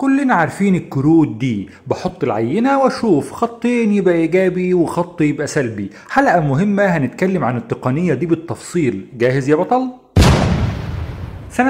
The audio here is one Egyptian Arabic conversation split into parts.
كلنا عارفين الكروت دي بحط العينة واشوف خطين يبقى ايجابي وخط يبقى سلبي حلقة مهمة هنتكلم عن التقنية دي بالتفصيل جاهز يا بطل؟ سنة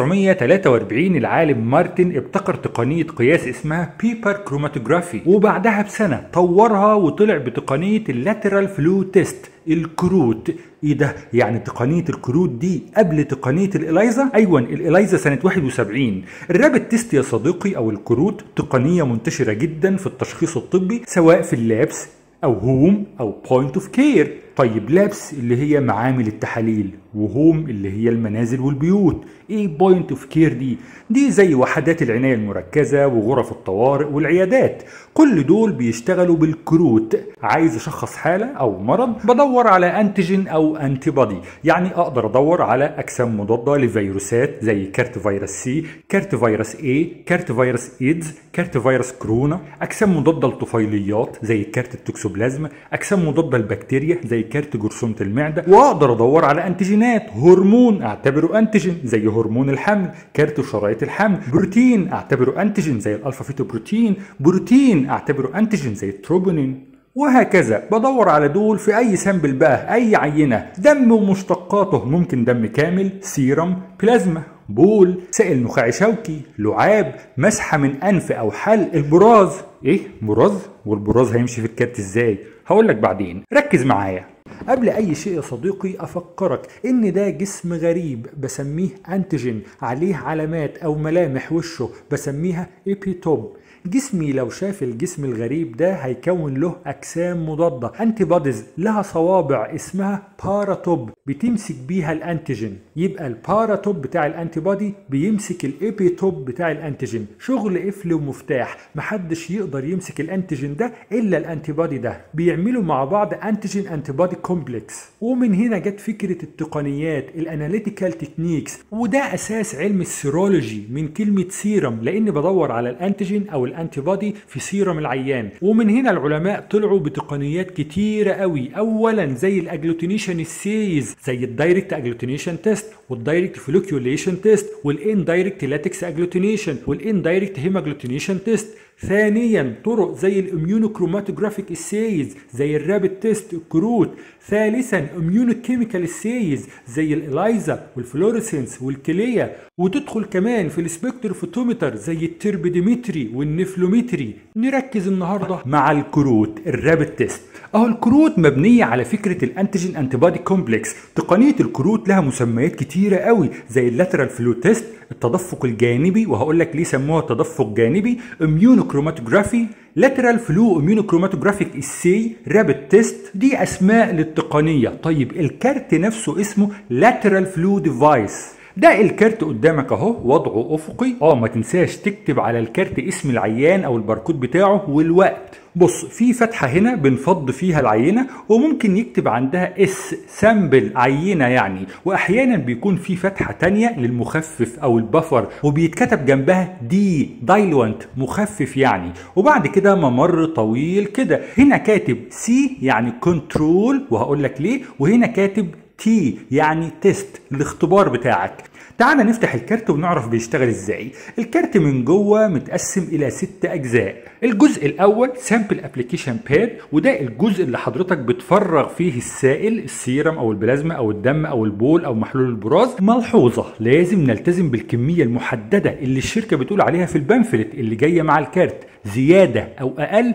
1943 العالم مارتن ابتكر تقنية قياس اسمها بيبر كروماتوجرافي وبعدها بسنة طورها وطلع بتقنية اللاترال فلو تيست الكروت ايه ده يعني تقنيه الكروت دي قبل تقنيه الاليزا ايوه الاليزا سنه 71 الرابت تيست يا صديقي او الكروت تقنيه منتشره جدا في التشخيص الطبي سواء في اللابس او هوم او بوينت اوف كير طيب لابس اللي هي معامل التحاليل وهوم اللي هي المنازل والبيوت ايه بوينت اوف كير دي دي زي وحدات العنايه المركزه وغرف الطوارئ والعيادات كل دول بيشتغلوا بالكروت عايز اشخص حاله او مرض بدور على انتيجين او انتي بودي يعني اقدر ادور على اجسام مضاده لفيروسات زي كارت فيروس سي كارت فيروس اي كارت فيروس ايدز كارت فيروس كورونا اجسام مضاده لطفيليات زي كارت التوكسوبلازما اجسام مضاده للبكتيريا زي كارت جرثومه المعده واقدر ادور على انتيجينات هرمون اعتبره انتيجين زي هرمون الحمل كارت شرايط الحمل بروتين اعتبره انتيجين زي الالفا فيتو بروتين بروتين اعتبره انتيجين زي التروبونين وهكذا بدور على دول في اي سامبل بقى اي عينه دم ومشتقاته ممكن دم كامل سيرم بلازما بول سائل نخاعي شوكي لعاب مسحه من انف او حلق البراز ايه براز والبراز هيمشي في الكارت ازاي هقول لك بعدين ركز معايا قبل اي شيء يا صديقي افكرك ان ده جسم غريب بسميه انتيجين عليه علامات او ملامح وشه بسميها ايبيتوب جسمي لو شاف الجسم الغريب ده هيكون له اجسام مضاده انتي بوديز لها صوابع اسمها باراتوب بتمسك بيها الانتيجين يبقى الباراتوب بتاع الانتي بودي بيمسك الايبيتوب بتاع الانتيجين شغل قفل ومفتاح محدش يقدر يمسك الانتيجين ده الا الانتي بودي ده بيعملوا مع بعض انتيجين انتي بودي كومبلكس ومن هنا جت فكره التقنيات الاناليتيكال تكنيكس وده اساس علم السيرولوجي من كلمه سيرم لان بدور على الانتيجين او الانتي بودي في سيرم العيان ومن هنا العلماء طلعوا بتقنيات كتيره قوي اولا زي الاجلوتينيشن السيز زي الدايركت اجلوتينيشن تيست والدايركت فلوكيوليشن تيست والان دايركت لاتكس اجلوتينيشن والان دايركت هيماجلوتينيشن تيست ثانيا طرق زي الاميونوكروماتوجرافيك السيز زي الرابت تيست الكروت ثالثا اميونوكيميكال السيز زي الاليزا والفلوريسنس والكليه وتدخل كمان في السبكتروفوتومتر زي التربيديمتري والنفلومتري نركز النهارده مع الكروت الرابت تيست اهو الكروت مبنيه على فكره الانتيجين انتي كومبلكس تقنيه الكروت لها مسميات كتيره قوي زي اللاترال فلو تيست التدفق الجانبي وهقول لك ليه سموها تدفق جانبي اميونوكروماتوجرافي لاترال فلو اميونوكروماتوجرافيك السي رابت تيست دي اسماء للتقنيه طيب الكارت نفسه اسمه لاترال فلو ديفايس ده الكارت قدامك اهو وضعه افقي اه ما تنساش تكتب على الكارت اسم العيان او الباركود بتاعه والوقت بص في فتحة هنا بنفض فيها العينة وممكن يكتب عندها اس سامبل عينة يعني واحيانا بيكون في فتحة تانية للمخفف او البفر وبيتكتب جنبها دي دايلوانت مخفف يعني وبعد كده ممر طويل كده هنا كاتب سي يعني كنترول وهقول لك ليه وهنا كاتب تي يعني تيست الاختبار بتاعك تعال نفتح الكارت ونعرف بيشتغل ازاي الكارت من جوه متقسم الى ست اجزاء الجزء الاول سامبل ابلكيشن باد وده الجزء اللي حضرتك بتفرغ فيه السائل السيرم او البلازما او الدم او البول او محلول البراز ملحوظه لازم نلتزم بالكميه المحدده اللي الشركه بتقول عليها في البامفلت اللي جايه مع الكارت زياده او اقل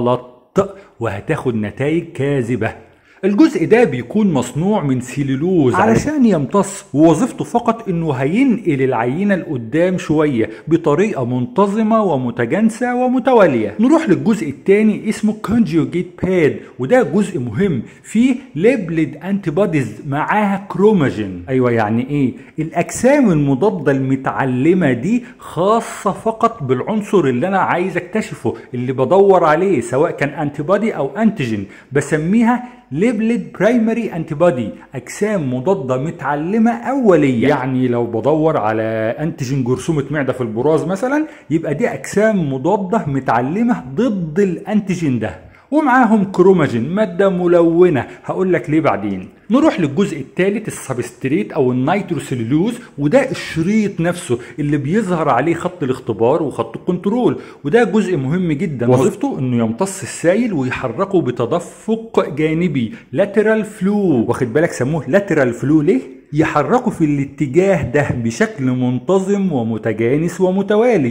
غلط وهتاخد نتائج كاذبه الجزء ده بيكون مصنوع من سيلولوز علشان يمتص ووظيفته فقط انه هينقل العينه لقدام شويه بطريقه منتظمه ومتجانسه ومتواليه نروح للجزء الثاني اسمه كونجوجيت باد وده جزء مهم فيه ليبلد انتي بوديز معاها كروماجين ايوه يعني ايه الاجسام المضاده المتعلمه دي خاصه فقط بالعنصر اللي انا عايز اكتشفه اللي بدور عليه سواء كان انتي بودي او انتيجين بسميها ليبلد برايمري انتي بودي اجسام مضاده متعلمه اوليه يعني لو بدور على انتيجين جرثومه معده في البراز مثلا يبقى دي اجسام مضاده متعلمه ضد الانتيجين ده ومعاهم كروماجين مادة ملونة هقول لك ليه بعدين نروح للجزء الثالث السبستريت او النيتروسيلولوز وده الشريط نفسه اللي بيظهر عليه خط الاختبار وخط الكنترول وده جزء مهم جدا وظيفته انه يمتص السائل ويحركه بتدفق جانبي لاترال فلو واخد بالك سموه لاترال فلو ليه يحركه في الاتجاه ده بشكل منتظم ومتجانس ومتوالي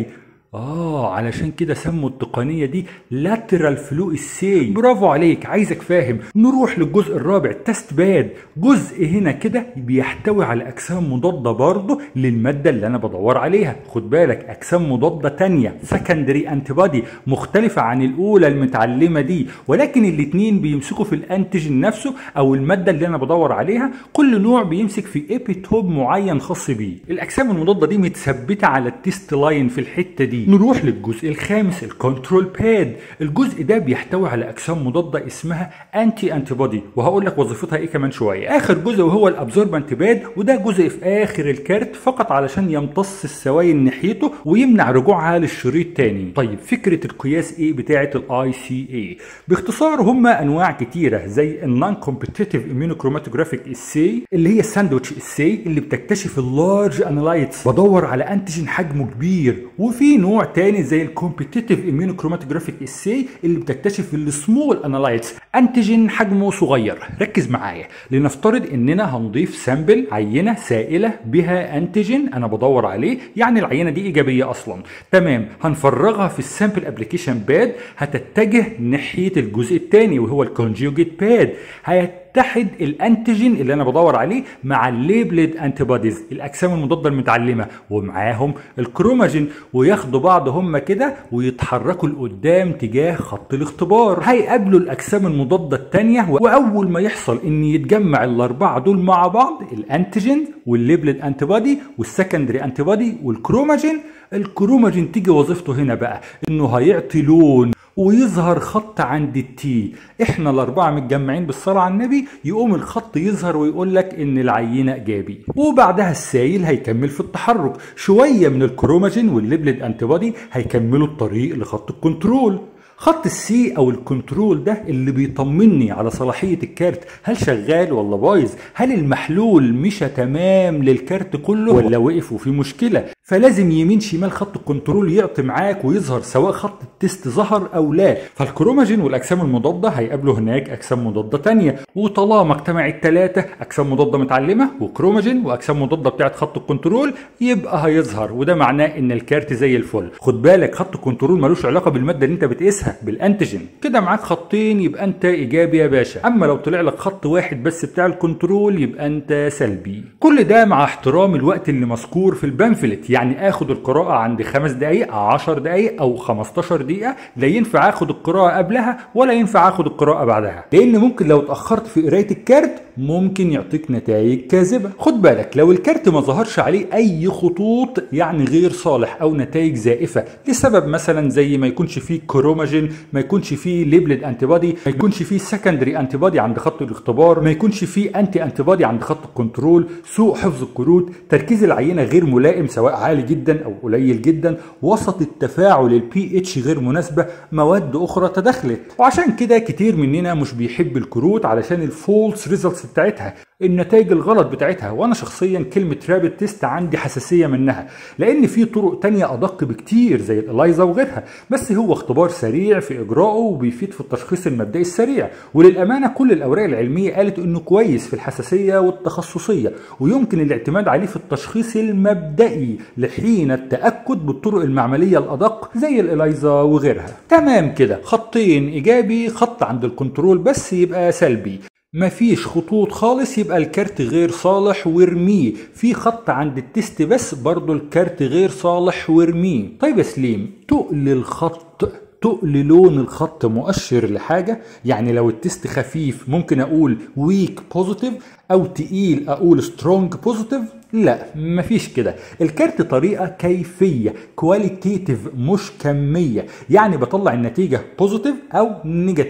آه علشان كده سموا التقنية دي لاترال فلو السي برافو عليك عايزك فاهم نروح للجزء الرابع تست باد جزء هنا كده بيحتوي على أجسام مضادة برضه للمادة اللي أنا بدور عليها خد بالك أجسام مضادة تانية سكندري أنتي مختلفة عن الأولى المتعلمة دي ولكن الاتنين بيمسكوا في الأنتيجين نفسه أو المادة اللي أنا بدور عليها كل نوع بيمسك في ايبيتوب معين خاص بيه الأجسام المضادة دي متثبتة على التيست لاين في الحتة دي نروح للجزء الخامس الكنترول باد الجزء ده بيحتوي على اجسام مضاده اسمها انتي انتي بودي وهقول لك وظيفتها ايه كمان شويه اخر جزء وهو الابزوربنت باد وده جزء في اخر الكارت فقط علشان يمتص السوائل ناحيته ويمنع رجوعها للشريط تاني طيب فكره القياس ايه بتاعه الاي سي اي باختصار هم انواع كتيره زي النون كومبيتيتيف اميونوكروماتوجرافيك السي اللي هي الساندوتش السي اللي بتكتشف اللارج انالايتس بدور على انتيجين حجمه كبير وفي نوع تاني زي الكومبيتيتيف اميونوكروماتوجرافيك اسي اللي بتكتشف السمول انالايتس انتيجين حجمه صغير ركز معايا لنفترض اننا هنضيف سامبل عينه سائله بها انتيجين انا بدور عليه يعني العينه دي ايجابيه اصلا تمام هنفرغها في السامبل ابلكيشن باد هتتجه ناحيه الجزء الثاني وهو الكونجيوجيت باد هيتحد الانتيجين اللي انا بدور عليه مع الليبلد انتي بوديز الاجسام المضاده المتعلمه ومعاهم الكروماجين وياخدوا بعض هم كده ويتحركوا لقدام تجاه خط الاختبار هيقابلوا الاجسام المضاده الثانيه واول ما يحصل ان يتجمع الاربعه دول مع بعض الانتيجين والليبلد انتي بودي والسكندري انتي بودي والكروماجين الكروماجين تيجي وظيفته هنا بقى انه هيعطي لون ويظهر خط عند التي احنا الاربعه متجمعين بالصلاه على النبي يقوم الخط يظهر ويقول لك ان العينه ايجابي وبعدها السائل هيكمل في التحرك شويه من الكروماجين والليبلد انتي هيكملوا الطريق لخط الكنترول خط السي او الكنترول ده اللي بيطمني على صلاحيه الكارت هل شغال ولا بايظ هل المحلول مشى تمام للكارت كله ولا وقف وفي مشكله فلازم يمين شمال خط الكنترول يعطي معاك ويظهر سواء خط التست ظهر او لا فالكروماجين والاجسام المضاده هيقابلوا هناك اجسام مضاده تانية وطالما اجتمع الثلاثه اجسام مضاده متعلمه وكروماجين واجسام مضاده بتاعت خط الكنترول يبقى هيظهر وده معناه ان الكارت زي الفل خد بالك خط الكنترول ملوش علاقه بالماده اللي انت بتقيسها بالانتيجين كده معاك خطين يبقى انت ايجابي يا باشا اما لو طلع لك خط واحد بس بتاع الكنترول يبقى انت سلبي كل ده مع احترام الوقت اللي مذكور في البامفلت يعني اخد القراءة عند خمس دقايق 10 دقايق او 15 دقيقة لا ينفع اخد القراءة قبلها ولا ينفع اخد القراءة بعدها لان ممكن لو اتأخرت في قراية الكارت ممكن يعطيك نتائج كاذبة خد بالك لو الكارت ما ظهرش عليه اي خطوط يعني غير صالح او نتائج زائفة لسبب مثلا زي ما يكونش فيه كروماجين ما يكونش فيه ليبلد انتي بودي ما يكونش فيه سكندري انتي بودي عند خط الاختبار ما يكونش فيه انتي انتي بودي عند خط الكنترول سوء حفظ الكروت تركيز العينة غير ملائم سواء عالي جدا او قليل جدا وسط التفاعل البي اتش غير مناسبة مواد اخرى تدخلت وعشان كده كتير مننا مش بيحب الكروت علشان الفولس ريزلتس بتاعتها النتائج الغلط بتاعتها وانا شخصيا كلمة رابid تيست عندي حساسية منها لان في طرق تانية ادق بكتير زي الالايزا وغيرها بس هو اختبار سريع في اجراءه وبيفيد في التشخيص المبدئي السريع وللامانة كل الاوراق العلمية قالت انه كويس في الحساسية والتخصصية ويمكن الاعتماد عليه في التشخيص المبدئي لحين التأكد بالطرق المعملية الادق زي الالايزا وغيرها تمام كده خطين ايجابي خط عند الكنترول بس يبقى سلبي مفيش خطوط خالص يبقى الكارت غير صالح وارميه في خط عند التست بس برضو الكارت غير صالح وارميه طيب يا سليم تقل الخط تقل لون الخط مؤشر لحاجه يعني لو التست خفيف ممكن اقول ويك بوزيتيف او تقيل اقول سترونج بوزيتيف لا مفيش كده الكارت طريقه كيفيه كواليتيتيف مش كميه يعني بطلع النتيجه بوزيتيف او نيجاتيف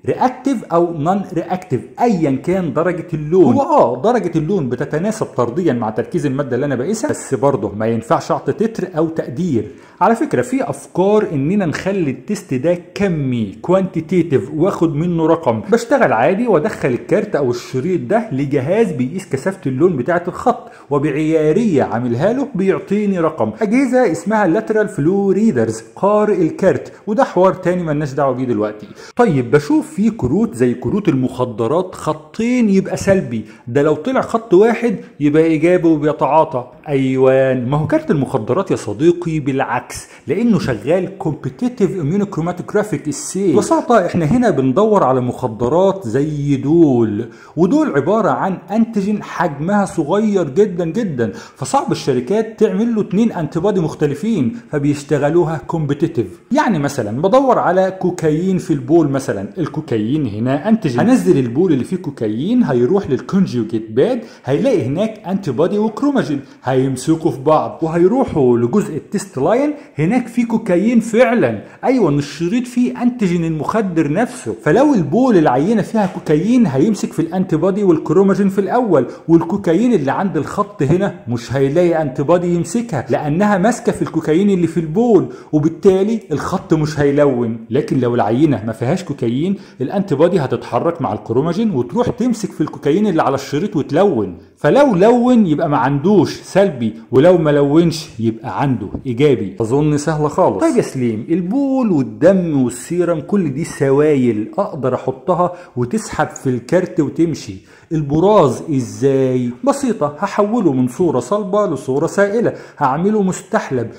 رياكتيف او نون رياكتيف ايا كان درجه اللون هو اه درجه اللون بتتناسب طرديا مع تركيز الماده اللي انا بقيسها بس برضه ما ينفعش اعطي تتر او تقدير على فكره في افكار اننا نخلي التست ده كمي كوانتيتيف واخد منه رقم بشتغل عادي وادخل الكارت او الشريط ده لجهاز بيقيس كثافه اللون بتاعه الخط وبعياريه عاملها له بيعطيني رقم اجهزه اسمها لاترال فلو ريدرز قارئ الكارت وده حوار تاني ملناش دعوه بيه دلوقتي طيب بشوف في كروت زي كروت المخدرات خطين يبقى سلبي ده لو طلع خط واحد يبقى ايجابي وبيتعاطى ايوان ما هو كارت المخدرات يا صديقي بالعكس لانه شغال كومبيتيتيف اميونوكروماتوجرافيك السي ببساطه احنا هنا بندور على مخدرات زي دول ودول عباره عن انتيجين حجمها صغير جدا جدا فصعب الشركات تعمل له اتنين انتيبادي مختلفين فبيشتغلوها كومبيتيتيف يعني مثلا بدور على كوكايين في البول مثلا الكوكايين هنا انتيجين هنزل البول اللي فيه كوكايين هيروح للكونجوجيت باد هيلاقي هناك انتيبادي وكروماجين هيمسكوا في بعض وهيروحوا لجزء التست لاين هناك في كوكايين فعلا ايوه الشريط فيه انتيجين المخدر نفسه فلو البول العينه فيها كوكايين هيمسك في الانتي بادي والكروماجين في الاول والكوكايين اللي عند الخط هنا مش هيلاقي انتي بادي يمسكها لانها ماسكه في الكوكايين اللي في البول وبالتالي الخط مش هيلون لكن لو العينه ما فيهاش كوكايين الانتي بادي هتتحرك مع الكروماجين وتروح تمسك في الكوكايين اللي على الشريط وتلون فلو لون يبقى ما عندوش سلبي ولو ما لونش يبقى عنده ايجابي اظن سهله خالص طيب يا سليم البول والدم والسيرم كل دي سوائل اقدر احطها وتسحب في الكارت وتمشي البراز ازاي بسيطه هحوله من صوره صلبه لصوره سائله هعمله مستحلب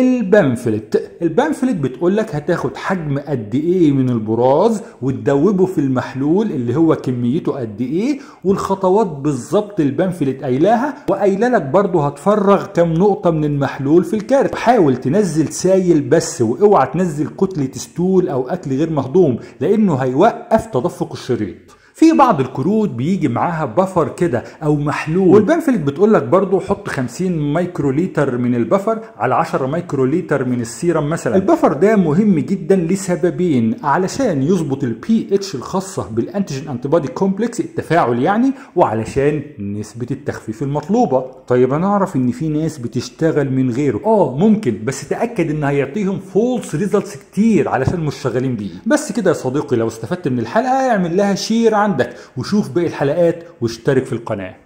البامفلت البامفلت بتقول لك هتاخد حجم قد ايه من البراز وتدوبه في المحلول اللي هو كميته قد ايه والخطوات بالظبط البامفلت قايلاها وقايله لك برضه هتفرغ كام نقطه من المحلول في الكارت حاول تنزل سايل بس واوعى تنزل كتله ستول او اكل غير مهضوم لانه هيوقف تدفق الشريط في بعض الكروت بيجي معاها بفر كده او محلول والبنفلت بتقول لك برضه حط 50 مايكرو لتر من البفر على 10 مايكرو لتر من السيرم مثلا البفر ده مهم جدا لسببين علشان يظبط البي اتش الخاصه بالانتيجين انتيبودي كومبلكس التفاعل يعني وعلشان نسبه التخفيف المطلوبه طيب انا اعرف ان في ناس بتشتغل من غيره اه ممكن بس تاكد ان هيعطيهم فولس ريزلتس كتير علشان مش شغالين بيه بس كده يا صديقي لو استفدت من الحلقه اعمل لها شير عندك وشوف باقي الحلقات واشترك في القناه